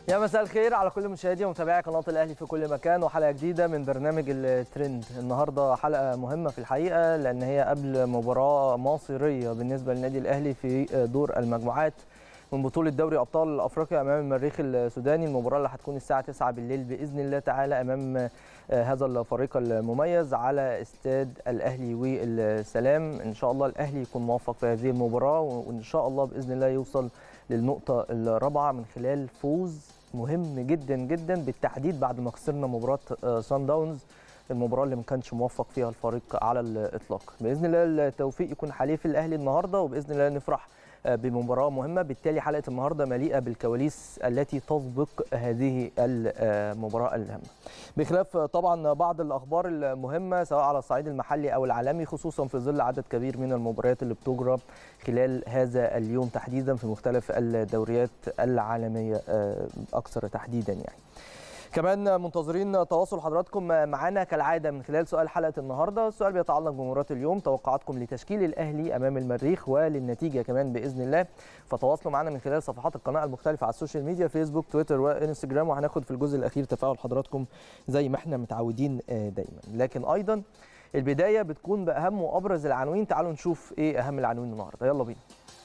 يا مساء الخير على كل مشاهدي ومتابعي قناه الاهلي في كل مكان وحلقه جديده من برنامج الترند النهارده حلقه مهمه في الحقيقه لان هي قبل مباراه مصيريه بالنسبه للنادي الاهلي في دور المجموعات من بطوله دوري ابطال افريقيا امام المريخ السوداني المباراه اللي هتكون الساعه 9 بالليل باذن الله تعالى امام هذا الفريق المميز على استاد الاهلي والسلام ان شاء الله الاهلي يكون موفق في هذه المباراه وان شاء الله باذن الله يوصل للنقطه الرابعه من خلال فوز مهم جدا جدا بالتحديد بعد ما خسرنا مباراه سان داونز المباراه اللي ما كانش موفق فيها الفريق على الاطلاق باذن الله التوفيق يكون حليف الاهلي النهارده وباذن الله نفرح بمباراه مهمه بالتالي حلقه النهارده مليئه بالكواليس التي تسبق هذه المباراه الهامه بخلاف طبعا بعض الاخبار المهمه سواء على الصعيد المحلي او العالمي خصوصا في ظل عدد كبير من المباريات اللي بتجرى خلال هذا اليوم تحديدا في مختلف الدوريات العالميه اكثر تحديدا يعني كمان منتظرين تواصل حضراتكم معنا كالعاده من خلال سؤال حلقه النهارده، السؤال بيتعلق بمباراه اليوم، توقعاتكم لتشكيل الاهلي امام المريخ وللنتيجه كمان باذن الله، فتواصلوا معنا من خلال صفحات القناه المختلفه على السوشيال ميديا فيسبوك تويتر وانستجرام وهناخد في الجزء الاخير تفاعل حضراتكم زي ما احنا متعودين دايما، لكن ايضا البدايه بتكون باهم وابرز العناوين، تعالوا نشوف ايه اهم العناوين النهارده، يلا بينا.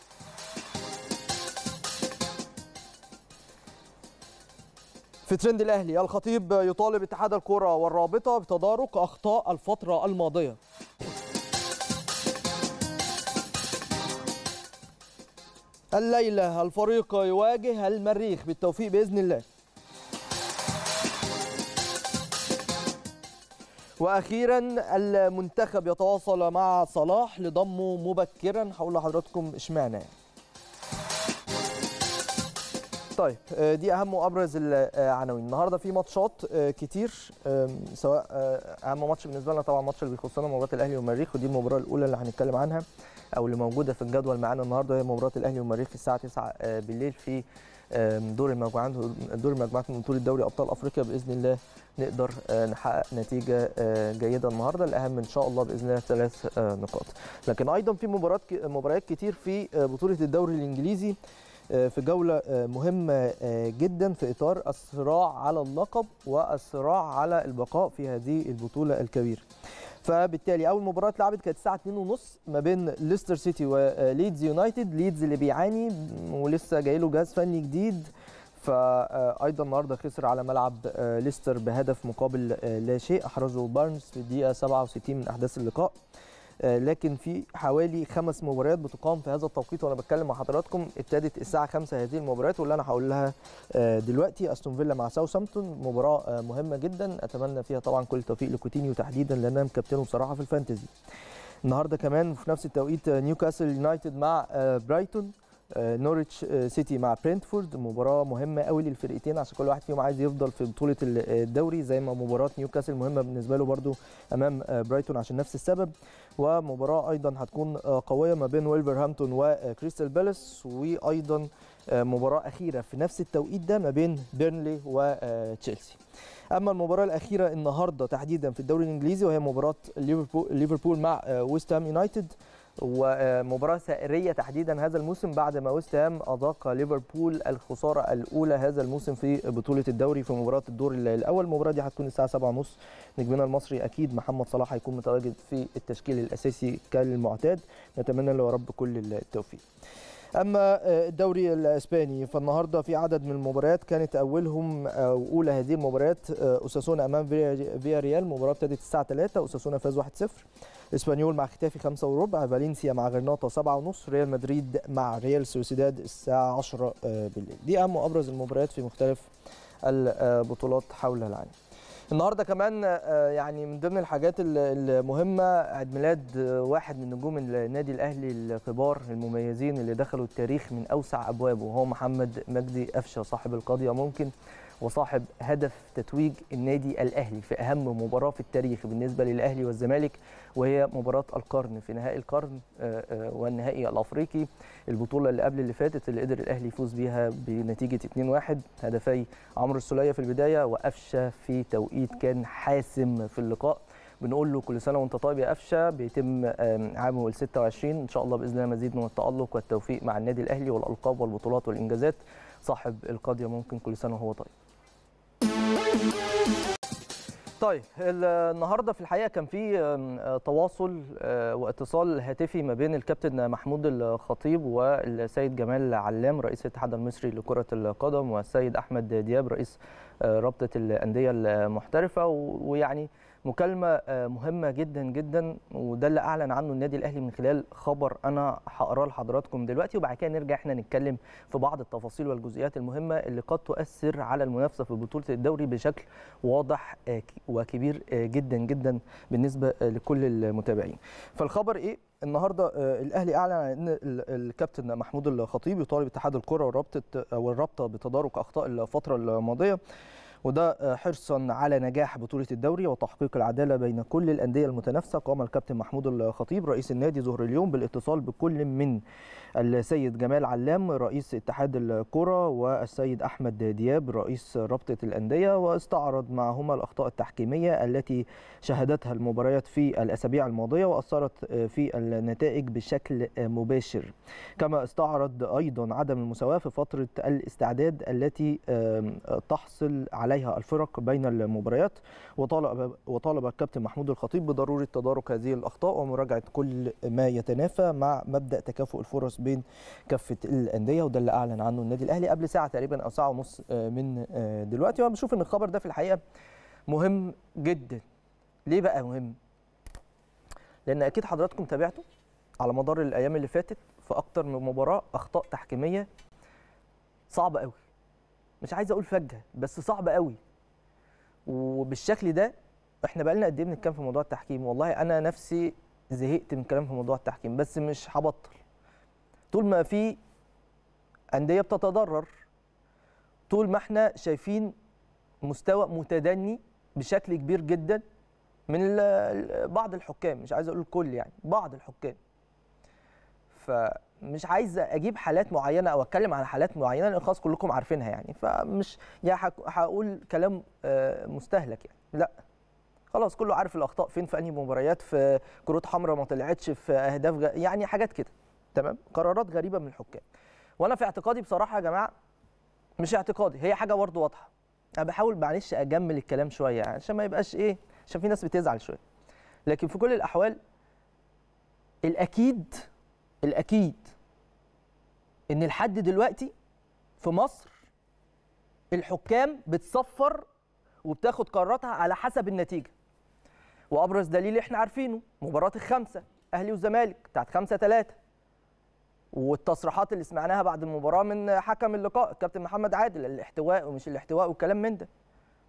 في ترند الاهلي الخطيب يطالب اتحاد الكره والرابطه بتدارك اخطاء الفتره الماضيه الليله الفريق يواجه المريخ بالتوفيق باذن الله واخيرا المنتخب يتواصل مع صلاح لضمه مبكرا هقول لحضراتكم اشمعنى يعني. طيب دي اهم وابرز العناوين النهارده في ماتشات كتير سواء اهم ماتش بالنسبه لنا طبعا الماتش اللي بيخصنا مباراه الاهلي والمريخ ودي المباراه الاولى اللي هنتكلم عنها او اللي موجوده في الجدول معانا النهارده هي مباراه الاهلي والمريخ الساعه 9 بالليل في دور المجموعات دور المجموعات من بطوله دوري ابطال افريقيا باذن الله نقدر نحقق نتيجه جيده النهارده الاهم ان شاء الله باذن الله ثلاث نقاط لكن ايضا في مباريات مباريات كتير في بطوله الدوري الانجليزي في جولة مهمة جدا في إطار الصراع على اللقب والصراع على البقاء في هذه البطولة الكبيرة فبالتالي أول مباراة اتلعبت كانت الساعة 2:30 ما بين ليستر سيتي وليدز يونايتد ليدز اللي بيعاني ولسه جاي له جهاز فني جديد فايضا النهارده خسر على ملعب ليستر بهدف مقابل لا شيء احرزه بارنز في الدقيقه 67 من احداث اللقاء لكن في حوالي خمس مباريات بتقام في هذا التوقيت وانا بتكلم مع حضراتكم ابتدت الساعه 5 هذه المباريات واللي انا هقول لها دلوقتي استون فيلا مع ساوثهامبتون مباراه مهمه جدا اتمنى فيها طبعا كل التوفيق لكوتينيو تحديدا لان انا مكابتنه بصراحه في الفانتزي النهارده كمان في نفس التوقيت نيوكاسل يونايتد مع برايتون نوريتش سيتي مع برينتفورد مباراه مهمه قوي للفرقتين عشان كل واحد فيهم عايز يفضل في بطوله الدوري زي ما مباراه نيوكاسل مهمه بالنسبه له برده امام برايتون عشان نفس السبب ومباراه ايضا هتكون قويه ما بين ويلفرهامبتون وكريستال بالاس وايضا مباراه اخيره في نفس التوقيت ده ما بين بيرنلي وتشيلسي اما المباراه الاخيره النهارده تحديدا في الدوري الانجليزي وهي مباراه ليفربول مع ويست هام يونايتد ومباراه سائريه تحديدا هذا الموسم بعد ما ويست هام اذاق ليفربول الخساره الاولى هذا الموسم في بطوله الدوري في مباراه الدور الاول المباراه دي هتكون الساعه 7:30 نجمنا المصري اكيد محمد صلاح هيكون متواجد في التشكيل الاساسي كالمعتاد نتمنى له يا رب كل التوفيق اما الدوري الاسباني فالنهارده في عدد من المباريات كانت اولهم او اولى هذه المباريات اساسونا امام فيا ريال مباراه ابتدت الساعه 3 اساسونا فاز 1-0 اسبانيول مع ختافي 5 وربع فالنسيا مع غرناطه 7 ونص ريال مدريد مع ريال سوسيداد الساعه 10 بالليل دي اهم وابرز المباريات في مختلف البطولات حول العالم النهارده كمان يعني من ضمن الحاجات المهمه عيد ميلاد واحد من نجوم النادي الاهلي الكبار المميزين اللي دخلوا التاريخ من اوسع ابوابه وهو محمد مجدي قفشه صاحب القضيه ممكن وصاحب هدف تتويج النادي الاهلي في اهم مباراه في التاريخ بالنسبه للاهلي والزمالك وهي مباراه القرن في نهائي القرن والنهائي الافريقي البطوله اللي قبل اللي فاتت اللي قدر الاهلي يفوز بيها بنتيجه 2-1 هدفي عمرو السوليه في البدايه وقفشه في توقيت كان حاسم في اللقاء بنقول له كل سنه وانت طيب يا قفشه بيتم آم، عامه ال 26 ان شاء الله باذن الله مزيد من التالق والتوفيق مع النادي الاهلي والالقاب والبطولات والانجازات صاحب القضيه ممكن كل سنه وهو طيب طيب ال- النهارده في الحقيقه كان في آم، آه، تواصل آه، واتصال هاتفي ما بين الكابتن محمود الخطيب والسيد جمال علام رئيس الاتحاد المصري لكره القدم والسيد احمد دياب رئيس آه، رابطه الانديه المحترفه و- ويعني مكالمه آه، مهمه جدا جدا وده اللي اعلن عنه النادي الاهلي من خلال خبر انا هقراه لحضراتكم دلوقتي وبعد كده نرجع احنا نتكلم في بعض التفاصيل والجزئيات المهمه اللي قد تؤثر على المنافسه في بطوله الدوري بشكل واضح آه، ك- وكبير آه، جدا جدا بالنسبه آه، لكل المتابعين. فالخبر ايه؟ النهارده آه، الاهلي اعلن عن ان ال- الكابتن محمود الخطيب يطالب اتحاد الكره ورابطه او الرابطه بتدارك اخطاء الفتره الماضيه وده آه، حرصا على نجاح بطوله الدوري وتحقيق العداله بين كل الانديه المتنافسه قام الكابتن محمود الخطيب رئيس النادي ظهر اليوم بالاتصال بكل من السيد جمال علام رئيس اتحاد الكرة والسيد أحمد دياب رئيس رابطة الأندية واستعرض معهما الأخطاء التحكيمية التي شهدتها المباريات في الأسابيع الماضية وأثرت في النتائج بشكل مباشر كما استعرض أيضا عدم المساواة في فترة الاستعداد التي آم، تحصل عليها الفرق بين المباريات وطالب وطالب الكابتن محمود الخطيب بضرورة تدارك هذه الأخطاء ومراجعة كل ما يتنافى مع مبدأ تكافؤ الفرص بين كافة الأندية وده اللي أعلن عنه النادي الأهلي قبل ساعة تقريبا أو ساعة ونص آه، من آه، دلوقتي وأنا بشوف إن الخبر ده في الحقيقة مهم جدا ليه بقى مهم؟ لأن أكيد حضراتكم تابعتوا على مدار الأيام اللي فاتت في أكتر من مباراة أخطاء تحكيمية صعبة قوي مش عايز أقول فجة بس صعبة قوي وبالشكل ده احنا بقالنا قد ايه بنتكلم في موضوع التحكيم والله انا نفسي زهقت من الكلام في موضوع التحكيم بس مش هبطل طول ما في انديه بتتضرر طول ما احنا شايفين مستوى متدني بشكل كبير جدا من ال- ال- بعض الحكام مش عايز اقول الكل يعني بعض الحكام فمش عايز اجيب حالات معينه او اتكلم عن حالات معينه لان خلاص كلكم عارفينها يعني فمش يا هك- هقول كلام آه، مستهلك يعني لا خلاص كله عارف الاخطاء فين في انهي مباريات في كروت حمراء ما طلعتش في اهداف غ... يعني حاجات كده تمام قرارات غريبه من الحكام وانا في اعتقادي بصراحه يا جماعه مش اعتقادي هي حاجه برضو واضحه انا بحاول معلش اجمل الكلام شويه يعني عشان ما يبقاش ايه عشان في ناس بتزعل شويه لكن في كل الاحوال الاكيد الاكيد ان لحد دلوقتي في مصر الحكام بتصفر وبتاخد قراراتها على حسب النتيجه وابرز دليل احنا عارفينه مباراه الخمسه اهلي وزمالك بتاعت 5 3 والتصريحات اللي سمعناها بعد المباراه من حكم اللقاء الكابتن محمد عادل الاحتواء ومش الاحتواء والكلام من ده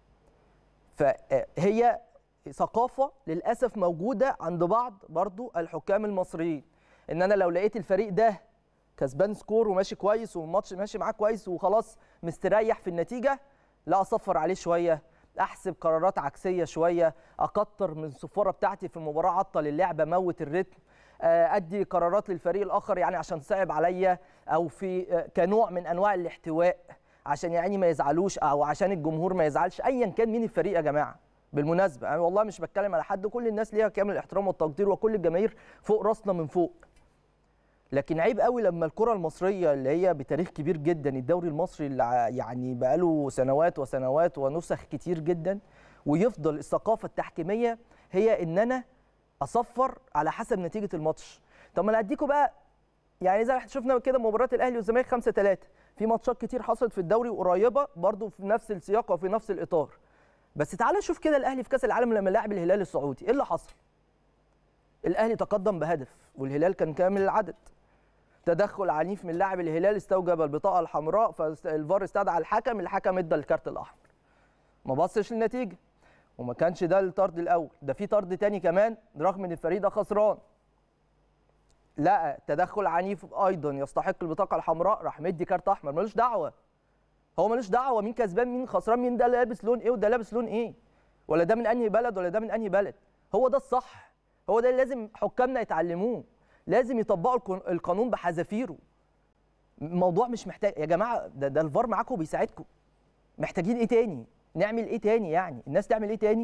فهي ثقافه للاسف موجوده عند بعض برضو الحكام المصريين ان انا لو لقيت الفريق ده كسبان سكور وماشي كويس والماتش ماشي معاه كويس وخلاص مستريح في النتيجه لا اصفر عليه شويه احسب قرارات عكسيه شويه اكتر من الصفاره بتاعتي في المباراه عطل اللعبه موت الريتم آه، ادي قرارات للفريق الاخر يعني عشان صعب عليا او في آه، كنوع من انواع الاحتواء عشان يعني ما يزعلوش او عشان الجمهور ما يزعلش ايا كان مين الفريق يا جماعه بالمناسبه انا والله مش بتكلم على حد كل الناس ليها كامل الاحترام والتقدير وكل الجماهير فوق راسنا من فوق لكن عيب قوي لما الكره المصريه اللي هي بتاريخ كبير جدا الدوري المصري اللي ع- يعني بقاله سنوات وسنوات ونسخ كتير جدا ويفضل الثقافه التحكيميه هي ان انا اصفر على حسب نتيجه الماتش طب ما انا اديكم بقى يعني زي ما احنا شفنا كده مباراه الاهلي والزمالك 5 3 في ماتشات كتير حصلت في الدوري قريبه برضو في نفس السياق وفي نفس الاطار بس تعالى شوف كده الاهلي في كاس العالم لما لعب الهلال السعودي ايه اللي حصل الاهلي تقدم بهدف والهلال كان كامل العدد تدخل عنيف من لاعب الهلال استوجب البطاقه الحمراء فالفار استدعى الحكم الحكم ادى الكارت الاحمر ما بصش للنتيجه وما كانش ده الطرد الاول ده في طرد تاني كمان رغم ان الفريق ده خسران لقى تدخل عنيف ايضا يستحق البطاقه الحمراء راح مدي كارت احمر ملوش دعوه هو ملوش دعوه مين كسبان مين خسران مين ده لابس لون ايه وده لابس لون ايه ولا ده من انهي بلد ولا ده من انهي بلد هو ده الصح هو ده اللي لازم حكامنا يتعلموه لازم يطبقوا القن- القانون بحذافيره الموضوع مش محتاج يا جماعه ده, ده الفار معاكم بيساعدكم محتاجين ايه تاني نعمل ايه تاني يعني الناس تعمل ايه تاني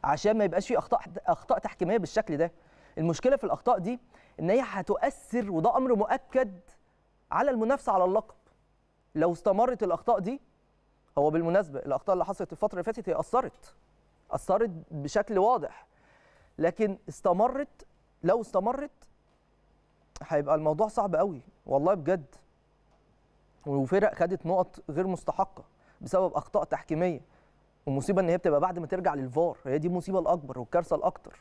عشان ما يبقاش في اخطاء اخطاء تحكيميه بالشكل ده المشكله في الاخطاء دي ان هي هتؤثر وده امر مؤكد على المنافسه على اللقب لو استمرت الاخطاء دي هو بالمناسبه الاخطاء اللي حصلت الفتره اللي فاتت هي اثرت اثرت بشكل واضح لكن استمرت لو استمرت هيبقى الموضوع صعب قوي والله بجد وفرق خدت نقط غير مستحقه بسبب اخطاء تحكيميه والمصيبه ان هي بتبقى بعد ما ترجع للفار هي دي المصيبه الاكبر والكارثه الاكتر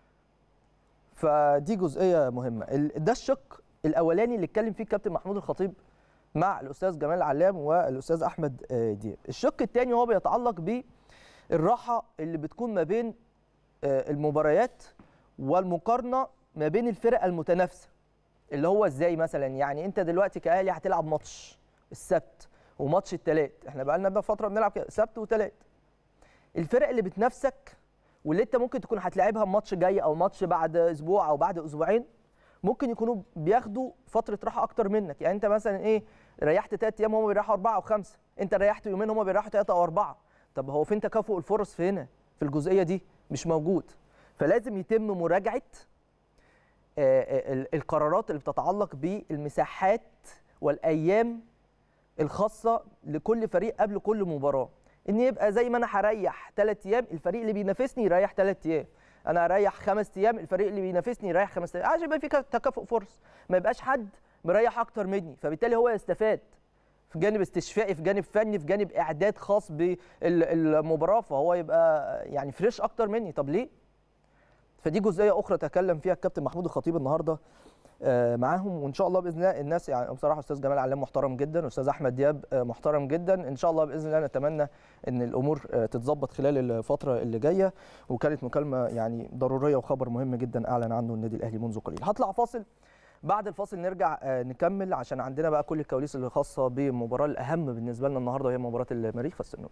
فدي جزئيه مهمه ال- ده الشق الاولاني اللي اتكلم فيه الكابتن محمود الخطيب مع الاستاذ جمال علام والاستاذ احمد آه، دياب الشق الثاني هو بيتعلق بالراحه اللي بتكون ما بين آه، المباريات والمقارنه ما بين الفرق المتنافسه اللي هو ازاي مثلا يعني انت دلوقتي كاهلي هتلعب ماتش السبت وماتش الثلاث احنا بقى لنا فتره بنلعب كده سبت وثلاث الفرق اللي بتنافسك واللي انت ممكن تكون هتلاعبها ماتش جاي او ماتش بعد اسبوع او بعد اسبوعين ممكن يكونوا بياخدوا فتره راحه اكتر منك يعني انت مثلا ايه ريحت ثلاث ايام هم بيريحوا اربعه او خمسه انت ريحت يومين هم بيريحوا ثلاثه او اربعه طب هو فين تكافؤ الفرص في هنا في الجزئيه دي مش موجود فلازم يتم مراجعه آه، آه، ال- القرارات اللي بتتعلق بالمساحات والايام الخاصه لكل فريق قبل كل مباراه ان يبقى زي ما انا هريح ثلاث ايام الفريق اللي بينافسني يريح ثلاث ايام انا هريح خمس ايام الفريق اللي بينافسني يريح خمس ايام عشان يبقى في ك- تكافؤ فرص ما يبقاش حد مريح اكتر مني فبالتالي هو يستفاد في جانب استشفائي في جانب فني في جانب اعداد خاص بالمباراه فهو يبقى يعني فريش اكتر مني طب ليه فدي جزئيه اخرى تكلم فيها الكابتن محمود الخطيب النهارده آه، معاهم وان شاء الله باذن الله الناس يعني بصراحه استاذ جمال علام محترم جدا واستاذ احمد دياب آه، محترم جدا ان شاء الله باذن الله نتمنى ان الامور آه، تتظبط خلال الفتره اللي جايه وكانت مكالمه يعني ضروريه وخبر مهم جدا اعلن عنه النادي الاهلي منذ قليل هطلع فاصل بعد الفاصل نرجع آه، نكمل عشان عندنا بقى كل الكواليس اللي خاصه بالمباراه الاهم بالنسبه لنا النهارده وهي مباراه المريخ فاستنونا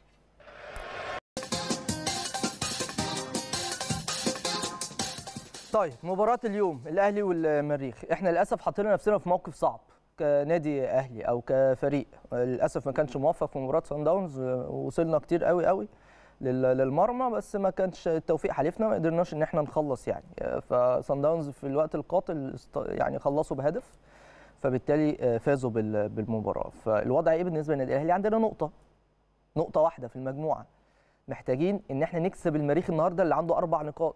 طيب مباراة اليوم الأهلي والمريخ، احنا للأسف حطينا نفسنا في موقف صعب كنادي أهلي أو كفريق، للأسف ما كانش موفق في مباراة سان داونز وصلنا كتير قوي قوي لل- للمرمى بس ما كانش التوفيق حالفنا ما قدرناش ان احنا نخلص يعني فسان داونز في الوقت القاتل است- يعني خلصوا بهدف فبالتالي فازوا بال- بالمباراة، فالوضع ايه بالنسبة للنادي الأهلي؟ عندنا نقطة نقطة واحدة في المجموعة محتاجين ان احنا نكسب المريخ النهارده اللي عنده أربع نقاط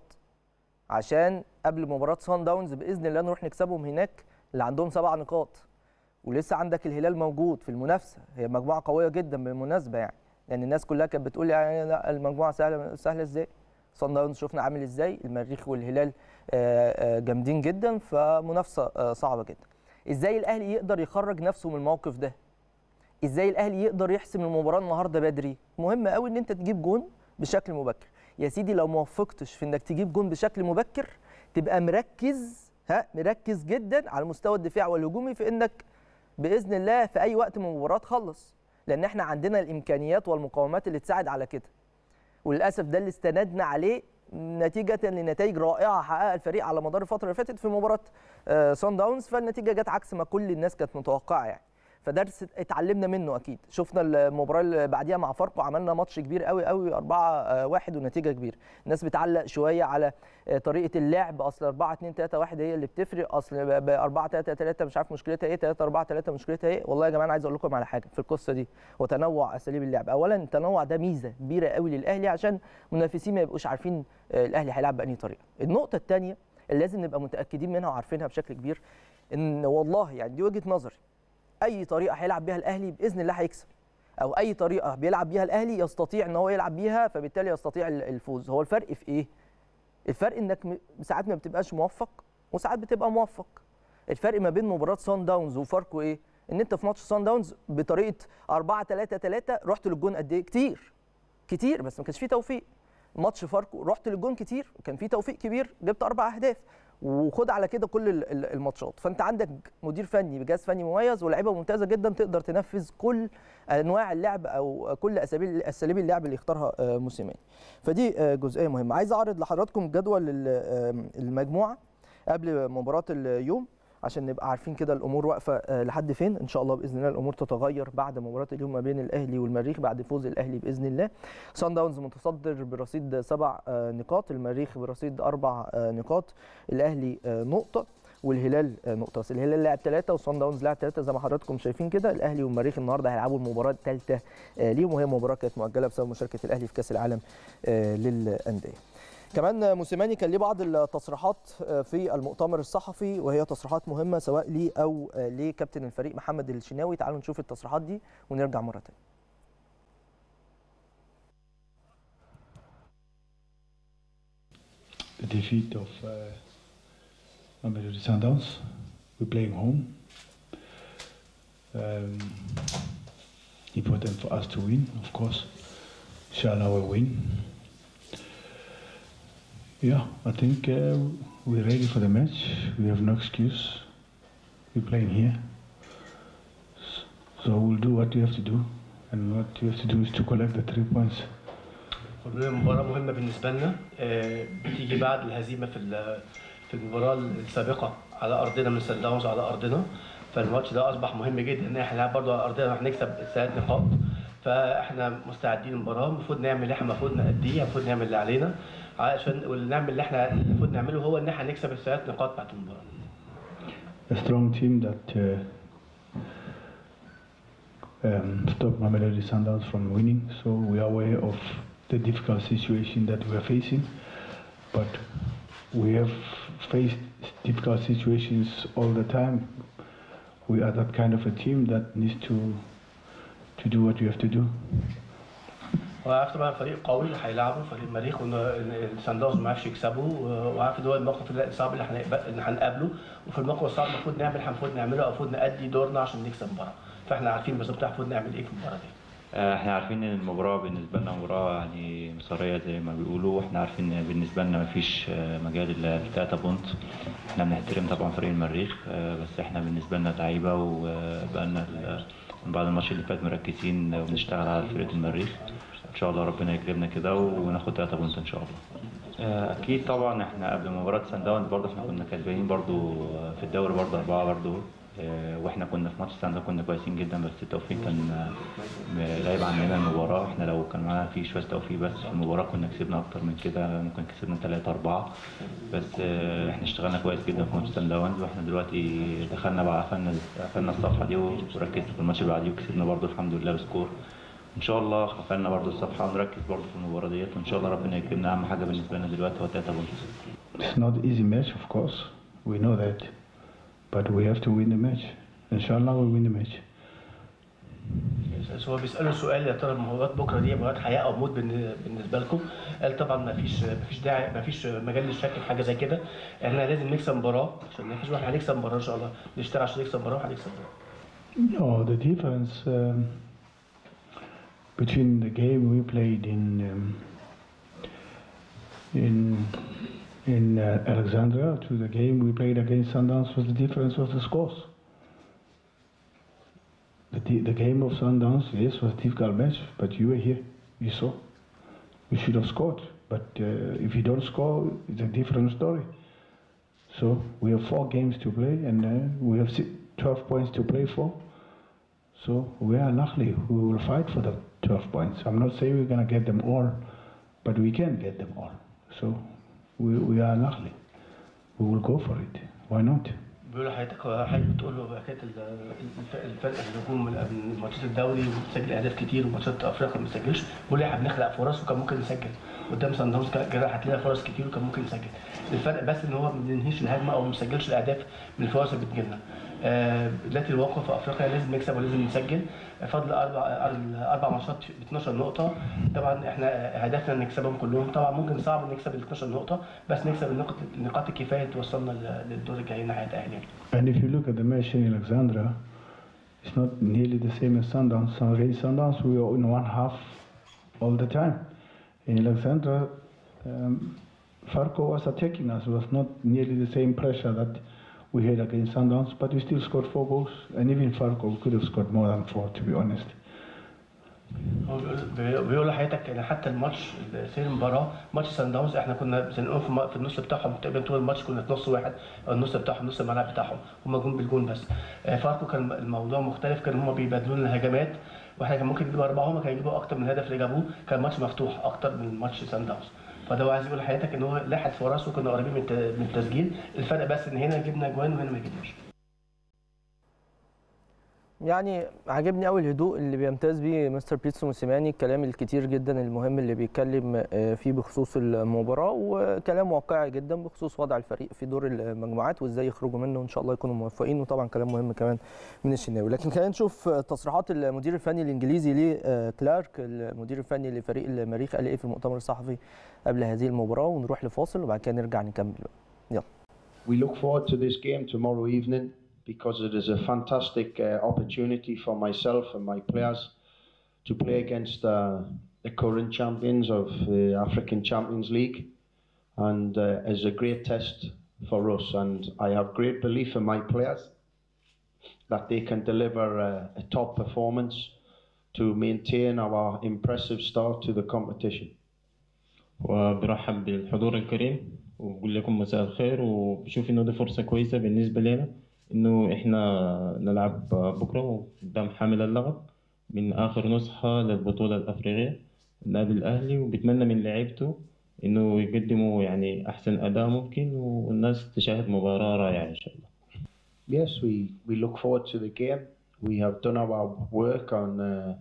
عشان قبل مباراه سان داونز باذن الله نروح نكسبهم هناك اللي عندهم سبع نقاط ولسه عندك الهلال موجود في المنافسه هي مجموعه قويه جدا بالمناسبه يعني لان الناس كلها كانت بتقول يعني لا المجموعه سهله سهله ازاي سان داونز شفنا عامل ازاي المريخ والهلال آه، آه، جامدين جدا فمنافسه آه، صعبه جدا ازاي الاهلي يقدر يخرج نفسه من الموقف ده ازاي الاهلي يقدر يحسم المباراه النهارده بدري مهم قوي ان انت تجيب جون بشكل مبكر يا سيدي لو ما وفقتش في انك تجيب جون بشكل مبكر تبقى مركز ها مركز جدا على مستوى الدفاع والهجومي في انك باذن الله في اي وقت من المباراه تخلص لان احنا عندنا الامكانيات والمقومات اللي تساعد على كده وللاسف ده اللي استندنا عليه نتيجه لنتائج رائعه حققها الفريق على مدار الفتره اللي فاتت في مباراه آه، سان داونز فالنتيجه جت عكس ما كل الناس كانت متوقعه يعني فدرس اتعلمنا منه اكيد شفنا المباراه اللي بعديها مع فاركو عملنا ماتش كبير قوي قوي 4 1 ونتيجه كبيره الناس بتعلق شويه على آه، طريقه اللعب اصل 4 2 3 1 هي اللي بتفرق اصل 4 3 3 مش عارف مشكلتها ايه 3 4 3 مشكلتها ايه والله يا جماعه انا عايز اقول لكم على حاجه في القصه دي وتنوع اساليب اللعب اولا التنوع ده ميزه كبيره قوي للاهلي عشان منافسين ما يبقوش عارفين آه، الاهلي هيلعب بأنهي طريقه النقطه الثانيه اللي لازم نبقى متاكدين منها وعارفينها بشكل كبير ان والله يعني دي وجهه نظري اي طريقه هيلعب بيها الاهلي باذن الله هيكسب او اي طريقه بيلعب بيها الاهلي يستطيع ان هو يلعب بيها فبالتالي يستطيع ال- الفوز هو الفرق في ايه الفرق انك م- ساعات ما بتبقاش موفق وساعات بتبقى موفق الفرق ما بين مباراه سان داونز وفاركو ايه ان انت في ماتش سان داونز بطريقه 4 3 3 رحت للجون قد ايه كتير كتير بس ما كانش فيه توفيق ماتش فاركو رحت للجون كتير وكان فيه توفيق كبير جبت اربع اهداف وخد على كده كل ال- ال- الماتشات فانت عندك مدير فني بجهاز فني مميز ولاعيبه ممتازه جدا تقدر تنفذ كل انواع اللعب او كل اساليب اساليب اللعب اللي يختارها آه، موسيماني فدي آه، جزئيه مهمه عايز اعرض لحضراتكم جدول ال- آه، المجموعه قبل مباراه اليوم عشان نبقى عارفين كده الامور واقفه آه، لحد فين ان شاء الله باذن الله الامور تتغير بعد مباراه اليوم ما بين الاهلي والمريخ بعد فوز الاهلي باذن الله سان داونز متصدر برصيد سبع آه، نقاط المريخ برصيد اربع آه، نقاط الاهلي آه، نقطه والهلال آه، نقطه بس الهلال لعب ثلاثه وصن داونز لعب ثلاثه زي ما حضراتكم شايفين كده الاهلي والمريخ النهارده هيلعبوا المباراه الثالثه آه، ليهم وهي مباراه كانت مؤجله بسبب مشاركه الاهلي في كاس العالم آه، للانديه كمان موسيماني كان ليه بعض التصريحات في المؤتمر الصحفي وهي تصريحات مهمه سواء ليه او لكابتن الفريق محمد الشناوي تعالوا نشوف التصريحات دي ونرجع مره ثانيه the defeat of uh, Mamelodi Sundowns. We're playing home. Um, important for us to win, of course. Inshallah, we'll win. Yeah, I think uh, we're ready for the match. We have no excuse. We're playing here. So we'll do what we have to do. And what we have to do is to collect the three points. كلنا مباراة مهمة بالنسبة لنا آه، بتيجي بعد الهزيمة في ال- في المباراة السابقة على أرضنا من سان داونز على أرضنا فالماتش ده أصبح مهم جدا إن احنا نلعب برضه على أرضنا وهنكسب ثلاث نقاط فاحنا مستعدين للمباراة المفروض نعمل اللي احنا المفروض نأديه المفروض نعمل اللي علينا عشان واللي نعمل اللي احنا المفروض نعمله هو إن احنا نكسب الثلاث نقاط بتاعت المباراة. a strong team that uh, um, stopped Mamelodi Sundowns from winning. So we are aware of the difficult situation that we are facing, but we have faced difficult situations all the time. We are that kind of a team that needs to to do what we have to do. وعارف طبعا فريق قوي اللي هيلعبه فريق المريخ وان السان داونز ما عرفش يكسبه وعارف ان هو الموقف الصعب اللي هنقب- اللي هنقابله وفي الموقف الصعب المفروض نعمل اللي المفروض نعمله او المفروض نأدي دورنا عشان نكسب المباراه فاحنا عارفين بالظبط احنا المفروض نعمل ايه في المباراه دي آه، احنا عارفين ان المباراة بالنسبة لنا مباراة يعني مصرية زي ما بيقولوا واحنا عارفين ان بالنسبة لنا مفيش آه، مجال الا التلاتة بونت احنا بنحترم طبعا فريق المريخ آه، بس احنا بالنسبة لنا لعيبة وبقالنا ال- من بعد الماتش اللي فات مركزين وبنشتغل على فرقة المريخ ان شاء الله ربنا يكرمنا كده وناخد تلاتة بونت ان شاء الله آه، اكيد طبعا احنا قبل مباراة سان داونز برضه احنا كنا كسبانين برضه في الدوري برضه أربعة برضه آه، واحنا كنا في ماتش سان داونز كنا كويسين جدا بس التوفيق كان آه، غايب عننا المباراة احنا لو كان معانا في شوية توفيق بس في المباراة كنا كسبنا أكتر من كده ممكن كسبنا تلاتة أربعة بس آه، احنا اشتغلنا كويس جدا في ماتش سان داونز واحنا دلوقتي دخلنا بقى قفلنا قفلنا الصفحة دي وركزت في الماتش اللي بعديه وكسبنا برضه الحمد لله بسكور ان شاء الله قفلنا برضه الصفحة ونركز برضه في المباراة ديت وان شاء الله ربنا يكرمنا أهم حاجة بالنسبة لنا دلوقتي هو تلاتة بونت It's not easy match, of course. We know that, but we have to win the match. Inshallah, we'll win the match. بس هو بيسأله سؤال يا ترى مباراة بكرة دي مباراة حياة أو موت بالن- بالنسبة لكم؟ قال طبعا ما فيش ما فيش داعي ما فيش مجال للشك في حاجة زي كده، احنا لازم نكسب مباراة عشان نفوز واحنا هنكسب مباراة إن شاء الله، نشتغل عشان نكسب مباراة وهنكسب مباراة. No, the difference um, between the game we played in um, in in uh, Alexandria to the game we played against Sundowns was the difference was the scores. The, di- the game of Sundowns, yes, was a difficult match, but you were here, you saw. We should have scored, but uh, if you don't score, it's a different story. So we have four games to play, and uh, we have si- 12 points to play for. So we are lucky. We will fight for the 12 points. I'm not saying we're going to get them all, but we can get them all. So we, we are lucky. We will go for it. Why not? بيقول لحضرتك هو حضرتك بتقول له حكايه ال- الف- الفرق الهجوم من قبل ماتشات الدوري وبتسجل اهداف كتير وماتشات افريقيا ما بتسجلش بيقول لي احنا بنخلق فرص وكان ممكن نسجل قدام سان داونز كان كان هتلاقي فرص كتير وكان ممكن نسجل الفرق بس ان هو ما بينهيش الهجمه او ما بيسجلش الاهداف من الفرص اللي بتجيلنا آه، دلوقتي الواقع في افريقيا لازم نكسب ولازم نسجل فضل اربع اربع ماتشات ب 12 نقطه طبعا احنا هدفنا نكسبهم كلهم طبعا ممكن صعب نكسب ال 12 نقطه بس نكسب النقط النقاط الكفايه اللي توصلنا ل- للدور الجاي ناحيه الاهلي And if you look at the match in Alexandria, it's not nearly the same as Sundowns. So Against Sundowns, we were in one half all the time. In Alexandria, um, Farco was attacking us. It was not nearly the same pressure that we had against Sundowns, but we still scored four goals. And even Farco could have scored more than four, to be honest. هو بيقول بيقول لحضرتك ان حتى الماتش سير المباراه ماتش سان داونز احنا كنا زنقهم في الم- في النص بتاعهم تقريبا طول الماتش كنا في نص واحد او النص بتاعهم نص الملعب بتاعهم هم جون بالجون بس آه، فاركو كان الموضوع مختلف كان هم بيبادلوا لنا الهجمات واحنا كان ممكن نجيب اربعه هم كانوا يجيبوا اكتر من الهدف اللي جابوه كان ماتش مفتوح اكتر من ماتش سان داونز فده هو عايز يقول لحضرتك ان هو لاحت فرص وكنا قريبين من الت- من التسجيل الفرق بس ان هنا جبنا جوان وهنا ما جبناش يعني عجبني قوي الهدوء اللي بيمتاز بيه مستر بيتسو موسيماني الكلام الكتير جدا المهم اللي بيتكلم آه، فيه بخصوص المباراه وكلام واقعي جدا بخصوص وضع الفريق في دور المجموعات وازاي يخرجوا منه وان شاء الله يكونوا موفقين وطبعا كلام مهم كمان من الشناوي لكن خلينا نشوف تصريحات المدير الفني الانجليزي لكلارك المدير الفني لفريق المريخ قال ايه في المؤتمر الصحفي قبل هذه المباراه ونروح لفاصل وبعد كده نرجع نكمل بقى يلا We look forward to this game tomorrow evening because it is a fantastic uh, opportunity for myself and my players to play against uh, the current champions of the African Champions League and uh, is a great test for us and I have great belief in my players that they can deliver uh, a top performance to maintain our impressive start to the competition. وبرحب بالحضور الكريم وبقول لكم مساء الخير وبشوف انه دي فرصة كويسة بالنسبة لنا انه احنا نلعب بكرة قدام حامل اللقب من اخر نسخة للبطولة الافريقية النادي الاهلي وبتمنى من لعيبته انه يقدموا يعني احسن اداء ممكن والناس تشاهد مباراة رائعة ان شاء الله Yes, we, we look forward to the game. We have done our work on uh,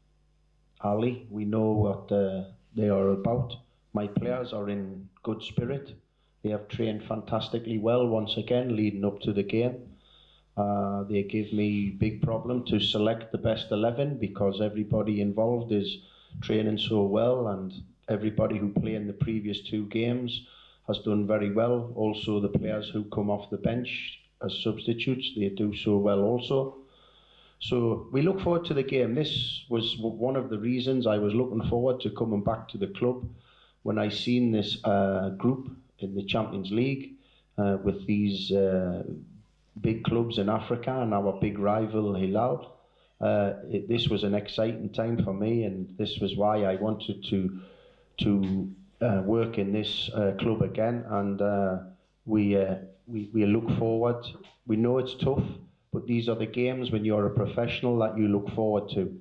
Ali. We know what uh, they are about. My players are in good spirit. They have trained fantastically well once again leading up to the game. Uh, they give me big problem to select the best 11 because everybody involved is training so well and everybody who played in the previous two games has done very well. Also, the players who come off the bench as substitutes, they do so well also. So we look forward to the game. This was w- one of the reasons I was looking forward to coming back to the club when I seen this uh, group in the Champions League uh, with these uh, big clubs in Africa and our big rival Hilal. Uh, it, this was an exciting time for me, and this was why I wanted to to uh, work in this uh, club again. And uh, we, uh, we we look forward. We know it's tough, but these are the games when you're a professional that you look forward to.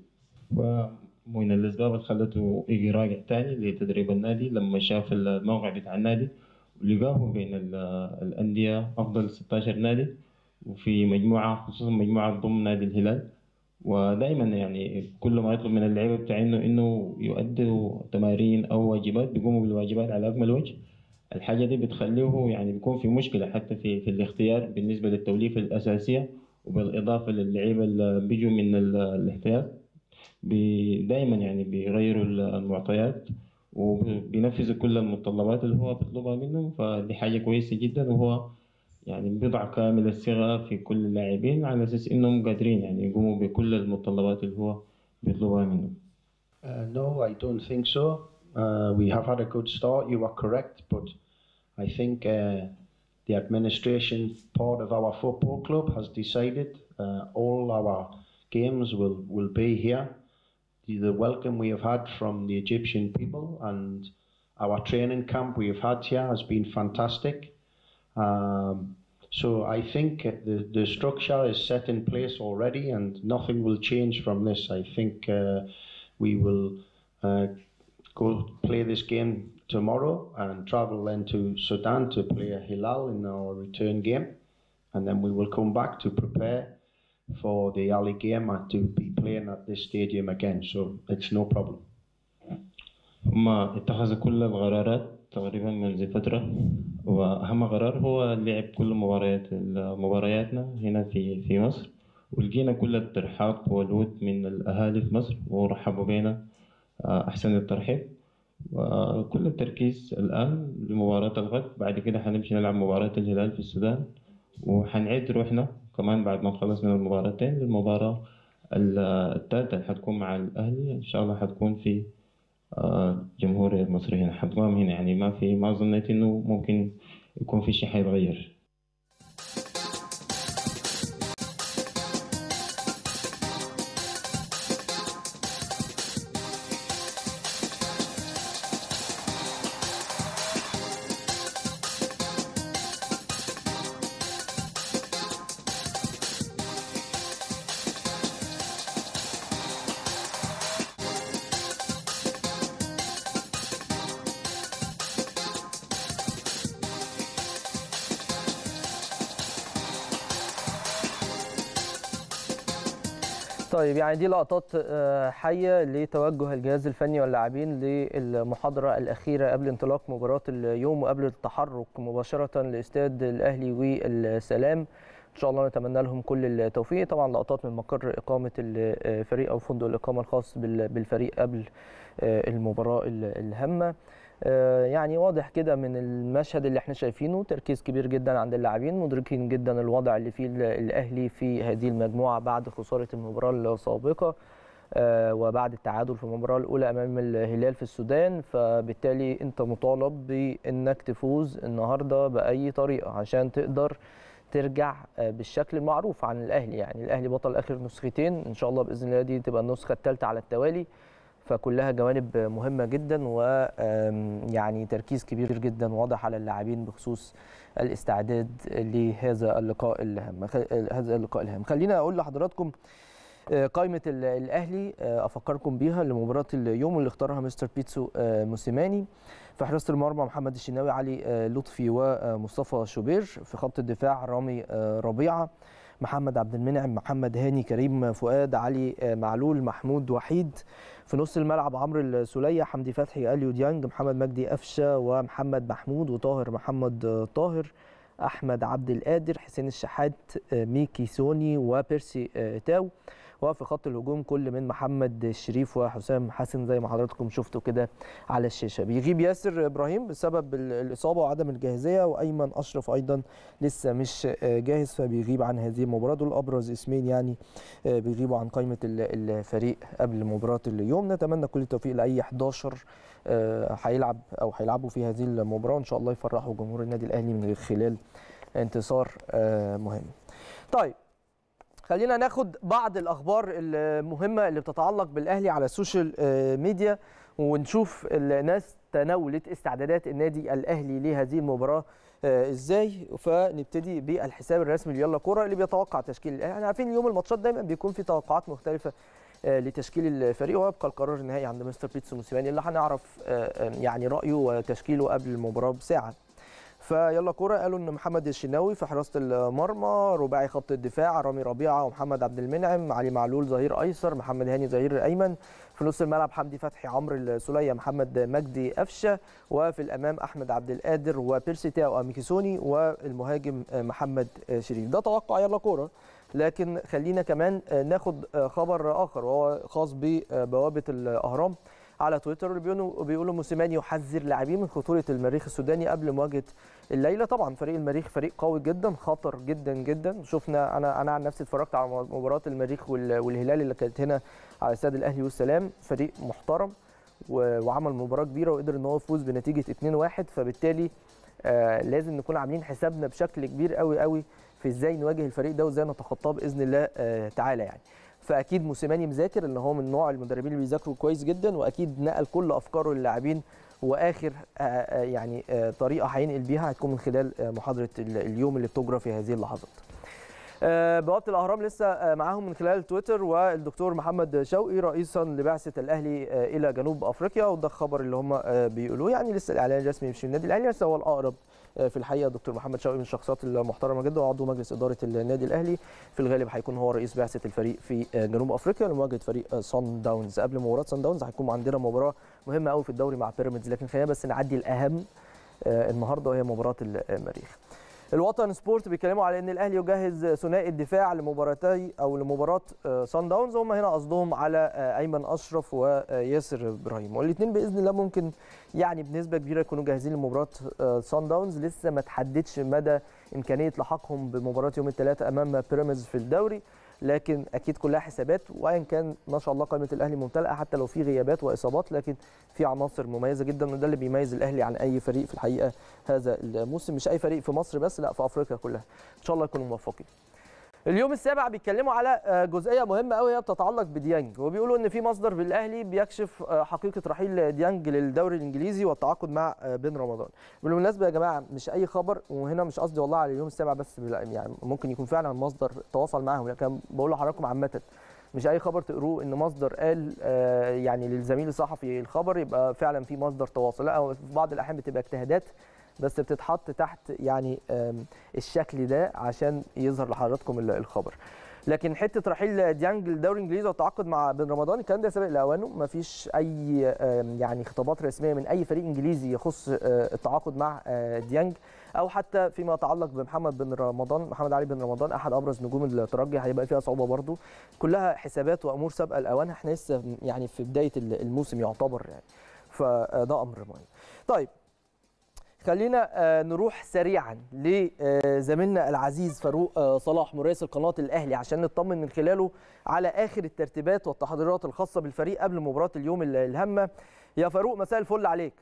ومن الأسباب اللي خلته يجي راجع تاني لتدريب النادي لما شاف الموقع بتاع النادي ولقاه بين ال- الأندية أفضل 16 نادي وفي مجموعة خصوصا مجموعة ضمن نادي الهلال ودائما يعني كل ما يطلب من اللعيبة بتاعينه إنه يؤدوا تمارين أو واجبات بيقوموا بالواجبات على أكمل وجه الحاجة دي بتخليه يعني بيكون في مشكلة حتى في في الاختيار بالنسبة للتوليفة الأساسية وبالإضافة للعيبة اللي بيجوا من ال- الاحتياط بي- دايما يعني بيغيروا المعطيات وبينفذوا كل المتطلبات اللي هو بيطلبها منهم فدي حاجة كويسة جدا وهو يعني بيضع كامل الثقة في كل اللاعبين على أساس إنهم قادرين يعني يقوموا بكل المتطلبات اللي هو بيطلبها منهم. Uh, no, I don't think so. Uh, we have had a good start. You are correct, but I think uh, the administration part of our football club has decided uh, all our games will, will be here. The, the welcome we have had from the Egyptian people and our training camp we have had here has been fantastic. Um, so I think the, the structure is set in place already and nothing will change from this. I think uh, we will uh, go play this game tomorrow and travel then to Sudan to play a Hilal in our return game. And then we will come back to prepare for the Ali game and to be playing at this stadium again. So it's no problem. هم اتخذوا كل القرارات تقريبا منذ فترة وأهم قرار هو لعب كل مباريات مبارياتنا هنا في في مصر ولقينا كل الترحاب والود من الأهالي في مصر ورحبوا بينا آه، أحسن الترحيب وكل التركيز الآن لمباراة الغد بعد كده حنمشي نلعب مباراة الهلال في السودان وحنعد روحنا كمان بعد ما نخلص من المباراتين للمباراة الثالثة اللي حتكون مع الأهلي إن شاء الله حتكون في آه، جمهور المصري هنا حتقام هنا يعني ما في ما ظنيت إنه ممكن يكون في شيء حيتغير طيب يعني دي لقطات آه، حيه لتوجه الجهاز الفني واللاعبين للمحاضره الاخيره قبل انطلاق مباراه اليوم وقبل التحرك مباشره لاستاد الاهلي والسلام ان شاء الله نتمنى لهم كل التوفيق طبعا لقطات من مقر اقامه الفريق او فندق الاقامه الخاص بال- بالفريق قبل آه، المباراه ال- الهامه آه، يعني واضح كده من المشهد اللي احنا شايفينه تركيز كبير جدا عند اللاعبين مدركين جدا الوضع اللي فيه ال- الاهلي في هذه المجموعه بعد خساره المباراه السابقه آه، وبعد التعادل في المباراه الاولى امام الهلال في السودان فبالتالي انت مطالب بانك تفوز النهارده باي طريقه عشان تقدر ترجع آه، بالشكل المعروف عن الاهلي يعني الاهلي بطل اخر نسختين ان شاء الله باذن الله دي تبقى النسخه الثالثه على التوالي فكلها جوانب مهمه جدا ويعني تركيز كبير جدا واضح على اللاعبين بخصوص الاستعداد لهذا اللقاء الهام هذا اللقاء الهام خلينا اقول لحضراتكم آه، قائمه ال- الاهلي آه، افكركم بيها لمباراه اليوم اللي اختارها مستر بيتسو آه، موسيماني في حراسه المرمى محمد الشناوي علي آه، لطفي ومصطفى شوبير في خط الدفاع رامي آه، ربيعه محمد عبد المنعم محمد هاني كريم فؤاد علي آه، معلول محمود وحيد في نص الملعب عمرو السوليه حمدي فتحي اليو ديانج محمد مجدي قفشه ومحمد محمود وطاهر محمد آه، طاهر احمد عبد القادر حسين الشحات آه، ميكي سوني وبيرسي آه، تاو وفي خط الهجوم كل من محمد الشريف وحسام حسن زي ما حضراتكم شفتوا كده على الشاشه بيغيب ياسر ابراهيم بسبب ال- الاصابه وعدم الجاهزيه وايمن اشرف ايضا لسه مش آه، جاهز فبيغيب عن هذه المباراه دول ابرز اسمين يعني آه، بيغيبوا عن قائمه ال- الفريق قبل مباراه اليوم نتمنى كل التوفيق لاي 11 آه، هيلعب او هيلعبوا في هذه المباراه ان شاء الله يفرحوا جمهور النادي الاهلي من خلال انتصار آه، مهم طيب خلينا ناخد بعض الاخبار المهمه اللي بتتعلق بالاهلي على السوشيال آه، ميديا ونشوف الناس تناولت استعدادات النادي الاهلي لهذه المباراه آه، ازاي فنبتدي بالحساب الرسمي ليلا كوره اللي بيتوقع تشكيل الاهلي احنا عارفين يوم الماتشات دايما بيكون في توقعات مختلفه آه، لتشكيل الفريق ويبقى القرار النهائي عند مستر بيتسو موسيماني اللي هنعرف آه، آه، يعني رايه وتشكيله قبل المباراه بساعه فيلا كوره قالوا ان محمد الشناوي في حراسه المرمى رباعي خط الدفاع رامي ربيعه ومحمد عبد المنعم علي معلول ظهير ايسر محمد هاني ظهير ايمن في نص الملعب حمدي فتحي عمرو السوليه محمد مجدي قفشه وفي الامام احمد عبد القادر وبيرسي تاو اميكيسوني والمهاجم محمد شريف ده توقع يلا كوره لكن خلينا كمان ناخد خبر اخر وهو خاص ببوابه الاهرام على تويتر اللي بيقولوا بيقولوا موسيماني يحذر لاعبين من خطوره المريخ السوداني قبل مواجهه الليله طبعا فريق المريخ فريق قوي جدا خطر جدا جدا شفنا انا انا عن نفسي اتفرجت على مباراه المريخ وال- والهلال اللي كانت هنا على استاد الاهلي والسلام فريق محترم و- وعمل مباراه كبيره وقدر ان هو يفوز بنتيجه 2-1 فبالتالي آه لازم نكون عاملين حسابنا بشكل كبير قوي قوي في ازاي نواجه الفريق ده وازاي نتخطاه باذن الله آه تعالى يعني فاكيد موسيماني مذاكر ان هو من نوع المدربين اللي بيذاكروا كويس جدا واكيد نقل كل افكاره للاعبين واخر آه، آه، يعني آه، طريقه هينقل بيها هتكون من خلال آه، محاضره ال- اليوم اللي بتجرى في هذه اللحظات. آه، بوابه الاهرام لسه آه، معاهم من خلال تويتر والدكتور محمد شوقي رئيسا لبعثه الاهلي آه، الى جنوب افريقيا وده الخبر اللي هم آه، بيقولوه يعني لسه الاعلان الرسمي مش من النادي الاهلي بس هو الاقرب آه، في الحقيقه دكتور محمد شوقي من الشخصيات المحترمه جدا وعضو مجلس اداره النادي الاهلي في الغالب هيكون هو رئيس بعثه الفريق في آه، جنوب افريقيا لمواجهه فريق آه، صن داونز قبل مباراه صن داونز هيكون عندنا مباراه مهمه قوي في الدوري مع بيراميدز لكن خلينا بس نعدي الاهم آه، النهارده وهي مباراه المريخ الوطن سبورت بيتكلموا على ان الاهلي يجهز ثنائي الدفاع لمباراتي او لمباراه آه، صن داونز هم هنا قصدهم على آه، ايمن اشرف وياسر ابراهيم والاثنين باذن الله ممكن يعني بنسبه كبيره يكونوا جاهزين لمباراه آه، صن داونز لسه ما تحددش مدى امكانيه لحاقهم بمباراه يوم الثلاثاء امام بيراميدز في الدوري لكن اكيد كلها حسابات وايا كان ما شاء الله قائمه الاهلي ممتلئه حتى لو في غيابات واصابات لكن في عناصر مميزه جدا وده اللي بيميز الاهلي عن اي فريق في الحقيقه هذا الموسم مش اي فريق في مصر بس لا في افريقيا كلها ان شاء الله يكونوا موفقين اليوم السابع بيتكلموا على آه، جزئيه مهمه قوي هي بتتعلق بديانج وبيقولوا ان في مصدر في الاهلي بيكشف آه، حقيقه رحيل ديانج للدوري الانجليزي والتعاقد مع آه، بن رمضان بالمناسبه يا جماعه مش اي خبر وهنا مش قصدي والله على اليوم السابع بس بلا- يعني ممكن يكون فعلا مصدر تواصل معاهم لكن بقول لحضراتكم عامه مش اي خبر تقروه ان مصدر قال آه، يعني للزميل الصحفي الخبر يبقى فعلا في مصدر تواصل لا هو في بعض الاحيان بتبقى اجتهادات بس بتتحط تحت يعني آم، الشكل ده عشان يظهر لحضراتكم ال- الخبر لكن حته رحيل ديانج للدوري الانجليزي والتعاقد مع بن رمضان الكلام ده سابق لاوانه ما فيش اي آم، يعني خطابات رسميه من اي فريق انجليزي يخص آه، التعاقد مع آه، ديانج او حتى فيما يتعلق بمحمد بن رمضان محمد علي بن رمضان احد ابرز نجوم الترجي هيبقى فيها صعوبه برضو كلها حسابات وامور سابقه لاوانها احنا لسه يعني في بدايه الموسم يعتبر يعني فده امر مهم طيب خلينا آه، نروح سريعا لزميلنا العزيز فاروق آه، صلاح مراسل قناه الاهلي عشان نطمن من خلاله على اخر الترتيبات والتحضيرات الخاصه بالفريق قبل مباراه اليوم ال- الهامه يا فاروق مساء الفل عليك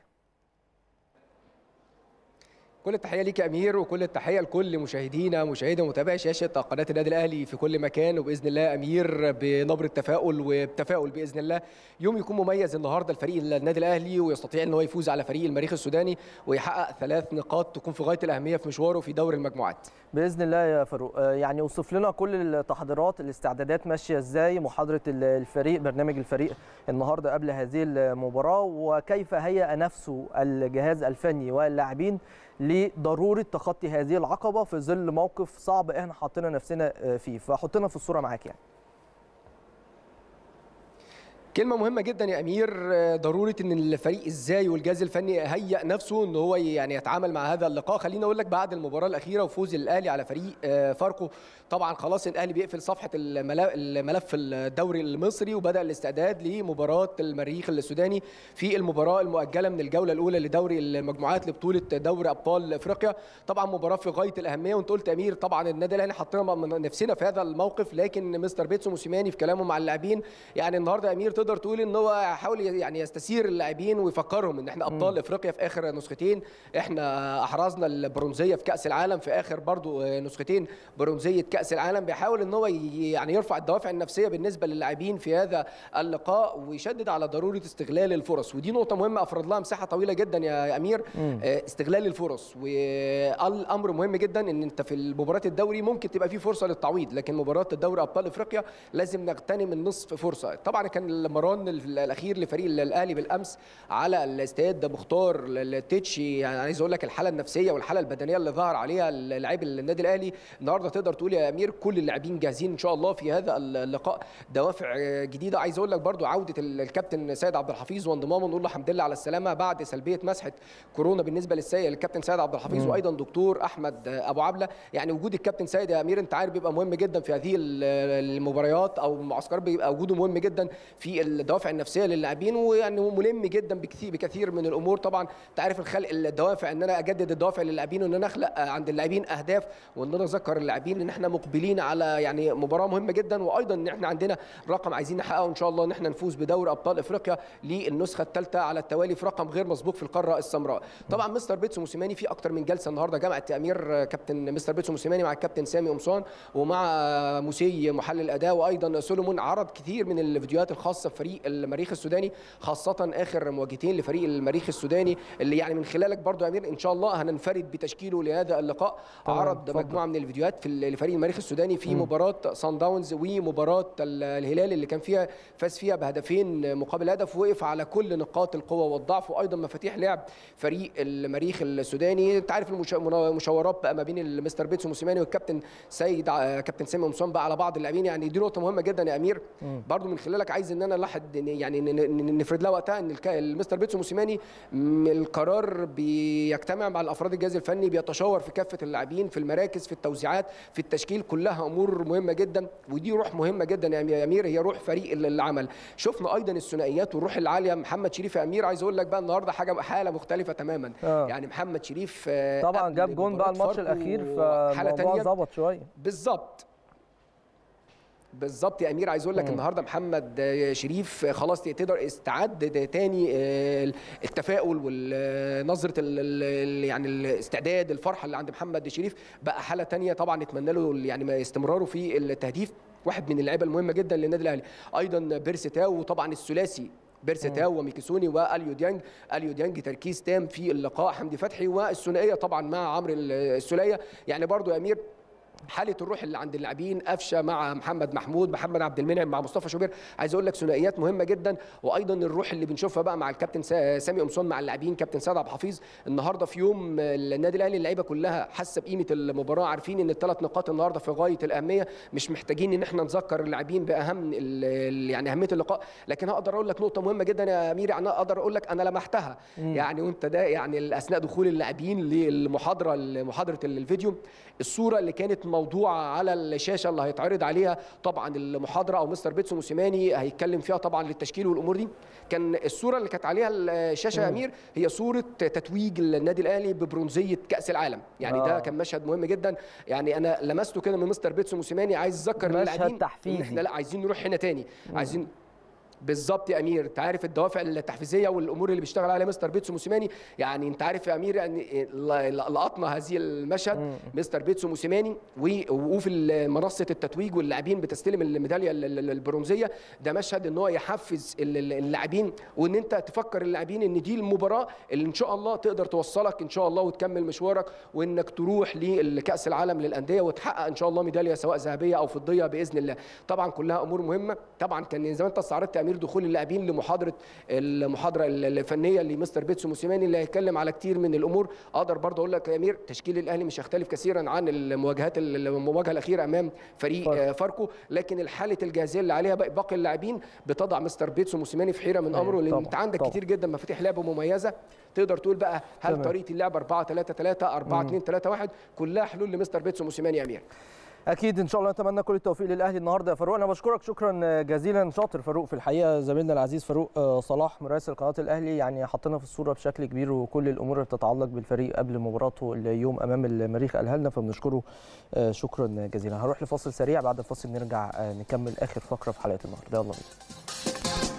كل التحيه ليك يا امير وكل التحيه لكل مشاهدينا مشاهدي ومتابعي شاشه قناه النادي الاهلي في كل مكان وباذن الله يا امير بنبره تفاؤل وبتفاؤل باذن الله يوم يكون مميز النهارده لفريق النادي الاهلي ويستطيع ان هو يفوز على فريق المريخ السوداني ويحقق ثلاث نقاط تكون في غايه الاهميه في مشواره في دوري المجموعات باذن الله يا فاروق آه، يعني اوصف لنا كل التحضيرات الاستعدادات ماشيه ازاي محاضره ال- الفريق برنامج الفريق النهارده قبل هذه المباراه وكيف هيأ نفسه الجهاز الفني واللاعبين لضروره تخطي هذه العقبه في ظل موقف صعب احنا حاطين نفسنا آه، فيه فحطنا في الصوره معاك يعني كلمة مهمة جدا يا أمير آه، ضرورة إن الفريق إزاي والجهاز الفني هيأ نفسه إن هو يعني يتعامل مع هذا اللقاء خليني أقول لك بعد المباراة الأخيرة وفوز الأهلي على فريق آه، فاركو طبعا خلاص الأهلي بيقفل صفحة الملا- الملف الدوري المصري وبدأ الاستعداد لمباراة المريخ السوداني في المباراة المؤجلة من الجولة الأولى لدوري المجموعات لبطولة دوري أبطال أفريقيا طبعا مباراة في غاية الأهمية وأنت قلت يا أمير طبعا النادي الأهلي حطينا من نفسنا في هذا الموقف لكن مستر بيتسو موسيماني في كلامه مع اللاعبين يعني النهارده يا امير تقدر تقول ان هو حاول يعني يستثير اللاعبين ويفكرهم ان احنا ابطال افريقيا في اخر نسختين احنا احرزنا البرونزيه في كاس العالم في اخر برضو نسختين برونزيه كاس العالم بيحاول ان هو ي- يعني يرفع الدوافع النفسيه بالنسبه للاعبين في هذا اللقاء ويشدد على ضروره استغلال الفرص ودي نقطه مهمه افرض لها مساحه طويله جدا يا امير آه، استغلال الفرص والامر مهم جدا ان انت في مباراه الدوري ممكن تبقى في فرصه للتعويض لكن مباراه الدوري ابطال افريقيا لازم نغتنم النصف فرصه طبعا كان المران الاخير لفريق الاهلي بالامس على الاستاد مختار التتشي يعني عايز اقول لك الحاله النفسيه والحاله البدنيه اللي ظهر عليها اللاعب النادي الاهلي النهارده تقدر تقول يا امير كل اللاعبين جاهزين ان شاء الله في هذا اللقاء دوافع جديده عايز اقول لك برضو عوده الكابتن سيد عبد الحفيظ وانضمامه نقول له الحمد لله على السلامه بعد سلبيه مسحه كورونا بالنسبه للسيد الكابتن سيد عبد الحفيظ وايضا دكتور احمد ابو عبله يعني وجود الكابتن سيد يا امير انت عارف بيبقى مهم جدا في هذه المباريات او المعسكرات بيبقى وجوده مهم جدا في الدوافع النفسيه للاعبين ويعني هو ملم جدا بكثير بكثير من الامور طبعا انت عارف الخلق الدوافع ان انا اجدد الدوافع للاعبين وان انا اخلق عند اللاعبين اهداف وان انا اذكر اللاعبين ان احنا مقبلين على يعني مباراه مهمه جدا وايضا ان احنا عندنا رقم عايزين نحققه ان شاء الله ان احنا نفوز بدوري ابطال افريقيا للنسخه الثالثه على التوالي في رقم غير مسبوق في القاره السمراء طبعا مستر بيتسو موسيماني في اكتر من جلسه النهارده جمعت امير كابتن مستر بيتسو موسيماني مع الكابتن سامي قمصان ومع موسي محلل الاداء وايضا سولومون عرض كثير من الفيديوهات الخاصه بفريق المريخ السوداني خاصه اخر مواجهتين لفريق المريخ السوداني اللي يعني من خلالك برضو يا امير ان شاء الله هننفرد بتشكيله لهذا اللقاء طبعاً، عرض اتفضل. مجموعه من الفيديوهات في لفريق المريخ السوداني في مباراه سان داونز ومباراه ال- الهلال اللي كان فيها فاز فيها بهدفين مقابل هدف وقف على كل نقاط القوه والضعف وايضا مفاتيح لعب فريق المريخ السوداني انت عارف المش- المشاورات بقى ما بين المستر بيتسو موسيماني والكابتن سيد ع- كابتن سامي قمصان بقى على بعض اللاعبين يعني دي نقطه مهمه جدا يا امير برضو من خلالك عايز ان انا لاحظ يعني ن- ن- نفرد لها وقتها ان الك- المستر بيتسو موسيماني م- القرار بيجتمع مع الافراد الجهاز الفني بيتشاور في كافه اللاعبين في المراكز في التوزيعات في التشكيل كلها امور مهمه جدا ودي روح مهمه جدا يا امير هي روح فريق ال- العمل شفنا ايضا الثنائيات والروح العاليه محمد شريف يا امير عايز اقول لك بقى النهارده حاجه حاله مختلفه تماما آه. يعني محمد شريف آه، طبعا قبل جاب جون بقى مباراة الماتش فاركو الاخير حاله فالموضوع تانية ظبط شويه بالظبط بالظبط يا امير عايز اقول لك النهارده محمد آه، شريف آه، خلاص تقدر استعد ده تاني آه، التفاؤل ونظره يعني الاستعداد الفرحه اللي عند محمد شريف بقى حاله تانية طبعا نتمنى له يعني ما استمراره في التهديف واحد من اللعيبه المهمه جدا للنادي الاهلي ايضا بيرستاو وطبعا الثلاثي بيرستاو وميكيسوني واليو ديانج اليو ديانج تركيز تام في اللقاء حمدي فتحي والثنائيه طبعا مع عمرو السوليه يعني برضو يا امير حاله الروح اللي عند اللاعبين قفشه مع محمد محمود محمد عبد المنعم مع مصطفى شوبير عايز اقول لك ثنائيات مهمه جدا وايضا الروح اللي بنشوفها بقى مع الكابتن سا- سامي قمصان مع اللاعبين كابتن سعد عبد الحفيظ النهارده في يوم النادي الاهلي اللعيبه كلها حاسه بقيمه المباراه عارفين ان الثلاث نقاط النهارده في غايه الاهميه مش محتاجين ان احنا نذكر اللاعبين باهم ال- ال- يعني اهميه اللقاء لكن هقدر اقول لك نقطه مهمه جدا يا امير يعني اقدر اقول لك انا لمحتها يعني وانت ده يعني اثناء دخول اللاعبين للمحاضره محاضره الفيديو الصوره اللي كانت موضوعه على الشاشه اللي هيتعرض عليها طبعا المحاضره او مستر بيتسو موسيماني هيتكلم فيها طبعا للتشكيل والامور دي كان الصوره اللي كانت عليها الشاشه يا امير هي صوره تتويج النادي الاهلي ببرونزيه كاس العالم يعني ده آه. كان مشهد مهم جدا يعني انا لمسته كده من مستر بيتسو موسيماني عايز اذكر مشهد اللاعبين إن تحفيزي. احنا لا عايزين نروح هنا تاني عايزين بالظبط يا امير انت عارف الدوافع التحفيزيه والامور اللي بيشتغل عليها مستر بيتسو موسيماني يعني انت عارف يا امير يعني ل- لقطنا هذه المشهد مستر بيتسو موسيماني ووقوف منصه التتويج واللاعبين بتستلم الميداليه ال- ال- البرونزيه ده مشهد ان هو يحفز ال- ال- اللاعبين وان انت تفكر اللاعبين ان دي المباراه اللي ان شاء الله تقدر توصلك ان شاء الله وتكمل مشوارك وانك تروح لكاس العالم للانديه وتحقق ان شاء الله ميداليه سواء ذهبيه او فضيه باذن الله طبعا كلها امور مهمه طبعا كان زي ما انت استعرضت يا امير دخول اللاعبين لمحاضره المحاضره الفنيه لمستر بيتسو موسيماني اللي هيتكلم على كتير من الامور اقدر برضه اقول لك يا امير تشكيل الاهلي مش هيختلف كثيرا عن المواجهات المواجهه الاخيره امام فريق فاركو. آه، فاركو لكن حاله الجاهزيه اللي عليها باقي باقي اللاعبين بتضع مستر بيتسو موسيماني في حيره من أيوة، امره لان طبعاً، انت عندك طبعاً. كتير جدا مفاتيح لعب مميزه تقدر تقول بقى هل تمام. طريقه اللعب 4 3 3 4 2 3 1 كلها حلول لمستر بيتسو موسيماني يا امير اكيد ان شاء الله نتمنى كل التوفيق للاهلي النهارده يا فاروق انا بشكرك شكرا جزيلا شاطر فاروق في الحقيقه زميلنا العزيز فاروق آه، صلاح مراسل قناه الاهلي يعني حطينا في الصوره بشكل كبير وكل الامور اللي بتتعلق بالفريق قبل مباراته اليوم امام المريخ قالها لنا فبنشكره آه، شكرا جزيلا هروح لفاصل سريع بعد الفاصل نرجع آه، نكمل اخر فقره في حلقه النهارده يلا بينا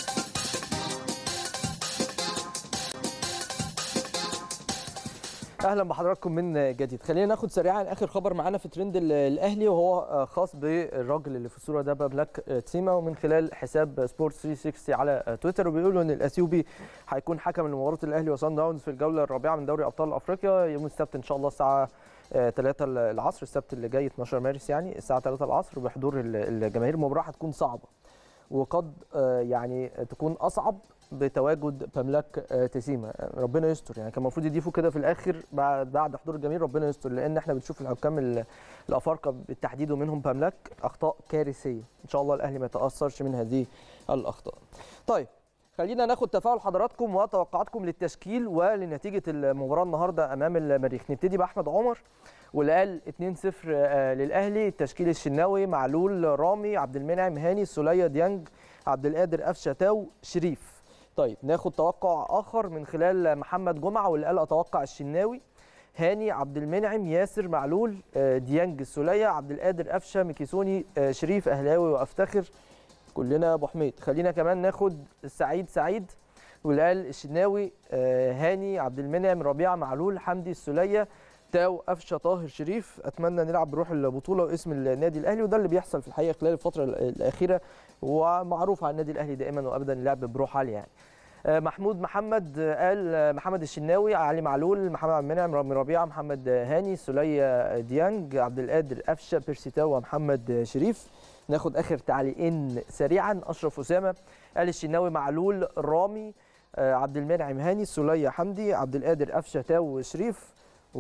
اهلا بحضراتكم من جديد خلينا ناخد سريعا اخر خبر معانا في ترند ال- الاهلي وهو آه، خاص بالراجل اللي في الصوره ده بابلاك آه، تسيما ومن خلال حساب سبورت 360 على آه، تويتر وبيقولوا ان الاثيوبي هيكون حكم لمباراه الاهلي وصن داونز في الجوله الرابعه من دوري ابطال افريقيا يوم السبت ان شاء الله الساعه 3 العصر السبت اللي جاي 12 مارس يعني الساعه 3 العصر بحضور ال- الجماهير المباراه هتكون صعبه وقد آه، يعني تكون اصعب بتواجد باملاك آه، تسيما آه، ربنا يستر يعني كان المفروض يضيفوا كده في الاخر بعد بعد حضور الجماهير ربنا يستر لان احنا بنشوف الحكام ال- الافارقه بالتحديد ومنهم باملاك اخطاء كارثيه ان شاء الله الاهلي ما يتاثرش من هذه الاخطاء طيب خلينا ناخد تفاعل حضراتكم وتوقعاتكم للتشكيل ولنتيجه المباراه النهارده امام المريخ نبتدي باحمد عمر واللي قال 2-0 آه، للاهلي التشكيل الشناوي معلول رامي عبد المنعم هاني سوليه ديانج عبد القادر قفشه تاو شريف طيب ناخد توقع اخر من خلال محمد جمعه واللي قال اتوقع الشناوي هاني عبد المنعم ياسر معلول آه، ديانج السوليه عبد القادر قفشه مكيسوني آه، شريف اهلاوي وافتخر كلنا ابو حميد خلينا كمان ناخد سعيد سعيد واللي قال الشناوي آه، هاني عبد المنعم ربيعه معلول حمدي السوليه تاو قفشه طاهر شريف اتمنى نلعب بروح البطوله واسم النادي الاهلي وده اللي بيحصل في الحقيقه خلال الفتره الاخيره ومعروف عن النادي الاهلي دائما وابدا اللعب بروح عاليه يعني آه، محمود محمد آه، قال آه، محمد الشناوي علي معلول محمد عبد المنعم رامي ربيعه محمد آه، هاني سوليه ديانج عبد القادر قفشه بيرسي تاو ومحمد آه، شريف ناخد اخر تعليقين سريعا اشرف اسامه قال الشناوي معلول رامي آه، عبد المنعم هاني سوليه حمدي عبد القادر قفشه تاو شريف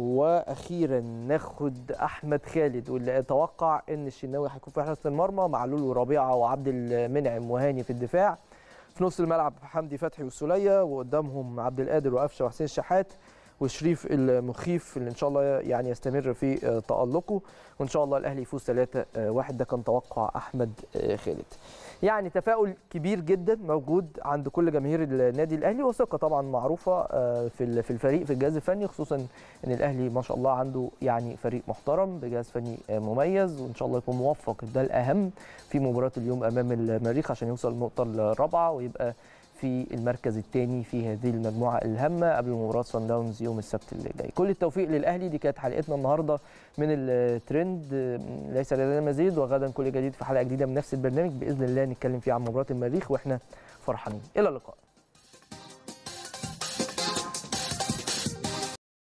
واخيرا ناخد احمد خالد واللي اتوقع ان الشناوي هيكون في حراسه المرمى معلول وربيعه وعبد المنعم وهاني في الدفاع في نص الملعب حمدي فتحي والسوليه وقدامهم عبد القادر وقفشه وحسين الشحات وشريف المخيف اللي ان شاء الله يعني يستمر في آه، تالقه وان شاء الله الاهلي يفوز 3 1 ده كان توقع احمد آه، خالد يعني تفاؤل كبير جدا موجود عند كل جماهير النادي الاهلي وثقه طبعا معروفه آه، في ال- في الفريق في الجهاز الفني خصوصا ان الاهلي ما شاء الله عنده يعني فريق محترم بجهاز فني آه، مميز وان شاء الله يكون موفق ده الاهم في مباراه اليوم امام المريخ عشان يوصل النقطه الرابعه ويبقى في المركز الثاني في هذه المجموعه الهامه قبل مباراه سان داونز يوم السبت اللي جاي كل التوفيق للاهلي دي كانت حلقتنا النهارده من الترند ليس لدينا مزيد وغدا كل جديد في حلقه جديده من نفس البرنامج باذن الله نتكلم فيه عن مباراه المريخ واحنا فرحانين الى اللقاء